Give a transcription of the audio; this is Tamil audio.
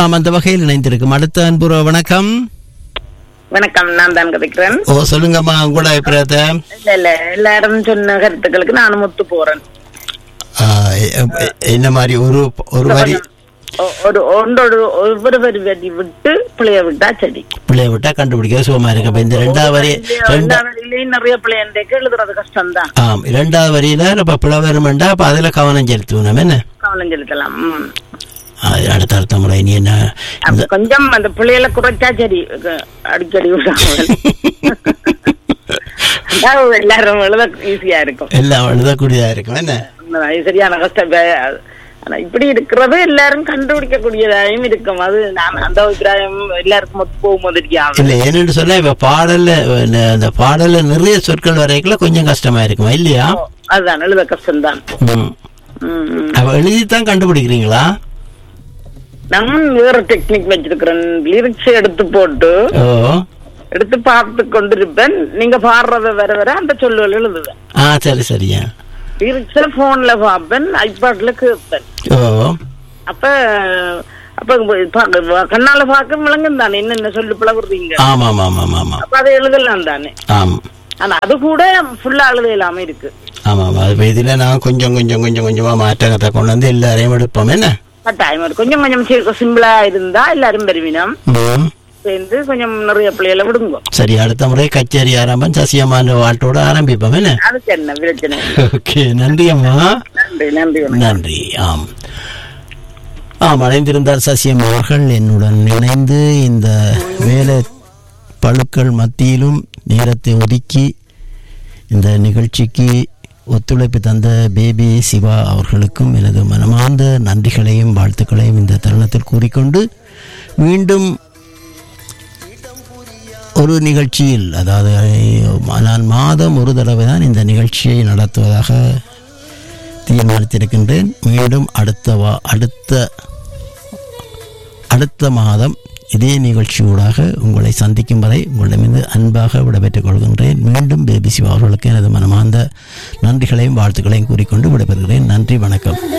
ஆம் அந்த வகையில் இணைந்திருக்கும் அடுத்த அன்புற வணக்கம் வணக்கம் நான் தான் கதைக்கிறேன் ஓ சொல்லுங்கம்மா உங்களோட அபிப்பிராயத்தை இல்ல இல்ல எல்லாரும் சொன்ன கருத்துக்களுக்கு நானும் ஒத்து போறேன் ஆ, எ- எ- என்ன மாதிரி ஒரு ஒரு வரி ஒ- ஒரு ஒன்றோடு ஒவ்வொரு வரி வரி விட்டு பிள்ளைய விட்டா சரி பிள்ளைய விட்டா கண்டுபிடிக்க சுகமா இருக்கு அப்ப இந்த ரெண்டாவது வரி ரெண்டா எல்லா வரியிலையும் நிறைய பிள்ளையண்டேக்கு எழுதுறது கஷ்டம் தான் ஆம் இரண்டாவது வரியில இப்ப பிள்ளை வருமெண்டா அப்ப அதுல கவனம் செலுத்துவோம் என்ன கவனம் செலுத்தலாம் ம். அது அடுத்த அடுத்த முறை நீ என்ன அப்ப கொஞ்சம் அந்த பிள்ளைகளை குறைச்சா சரி க- அடிக்கடி விடாமல் அதாவது எல்லாரும் எழுத ஈஸியா இருக்கும் எல்லாம் எழுதக்கூடியதா இருக்கும் என்ன உண்மைதான். இது சரியான கஷ்டம் வே- ஆனா இப்படி இருக்கிறது எல்லாரும் கண்டுபிடிக்கக்கூடியதாயும் இருக்கும் அது நான் அந்த அபிப்பிராயம் எல்லாருக்கும் ஒத்து போகும்போது இருக்காது இல்ல என்னன்னு சொன்னா இப்ப பாடல்ல அஹ், அந்த பாடல்ல நிறைய சொற்கள் வரைக்குள்ள கொஞ்சம் கஷ்டமா இருக்குமா இல்லையா அதுதான் எழுத கஷ்டம்தான் ம். ம், ம். அப்ப எழுதித்தான் கண்டுபிடிக்கிறீங்களா நான் வேற டெக்னிக் வச்சிருக்கிறேன் லிரிக்ஸ் எடுத்து போட்டு ஓ எடுத்து பார்த்து கொண்டிருப்பேன் நீங்க பாடுறத வர வர அந்த சொல்லுகள் எழுதுவேன் ஆ சரி சரியா லிரிக்ஸ போன்ல பார்ப்பேன் ஐபாட்ல கேட்பேன் ஓ அப்ப அப்ப பா- கண்ணால பார்க்க விளங்கும் தானே என்னென்ன சொல்லு பழகுறீங்க ஆமா ஆமா ஆமா ஆமா ஆமா அப்ப அதை எழுதலாம் தானே ஆம் ஆனா அது கூட ஃபுல்லா எழுத இல்லாம இருக்கு ஆமா ஆமா அது இதுல நான் கொஞ்சம் கொஞ்சம் கொஞ்சம் கொஞ்சமா மாற்றத்தை கொண்டு வந்து எல்லாரையும் எடுப்போம் என்ன கட்டாயம் இருக்கு. கொஞ்சம் கொஞ்சம் சி- சிம்பிளா இருந்தா எல்லாரும் பெருமினம் ம். சேர்ந்து கொஞ்சம் நிறைய பிள்ளைகளை விடுங்க சரி அடுத்த முறை கச்சேரி ஆரம்பம் சசியமான வாழ்த்தோட ஆரம்பிப்போம் என்ன அதுக்கு என்ன பிரச்சனை இல்லை. ஓகே நன்றி அம்மா நன்றி நன்றி வணக்கம். நன்றி ஆம் ஆம் அடைந்திருந்தார் சசியம் அவர்கள் என்னுடன் இணைந்து இந்த வேலை பழுக்கள் மத்தியிலும் நேரத்தை ஒதுக்கி இந்த நிகழ்ச்சிக்கு ஒத்துழைப்பு தந்த பேபி சிவா அவர்களுக்கும் எனது மனமார்ந்த நன்றிகளையும் வாழ்த்துக்களையும் இந்த தருணத்தில் கூறிக்கொண்டு மீண்டும் ஒரு நிகழ்ச்சியில் அதாவது நான் மாதம் ஒரு தடவை தான் இந்த நிகழ்ச்சியை நடத்துவதாக தீர்மானித்திருக்கின்றேன் மீண்டும் அடுத்த வா அடுத்த அடுத்த மாதம் இதே நிகழ்ச்சியூடாக உங்களை சந்திக்கும் வரை உங்களிடமிருந்து அன்பாக விடைபெற்றுக் கொள்கின்றேன் மீண்டும் பேபி சிவா அவர்களுக்கு எனது மனமார்ந்த நன்றிகளையும் வாழ்த்துக்களையும் கூறிக்கொண்டு விடைபெறுகிறேன் நன்றி வணக்கம்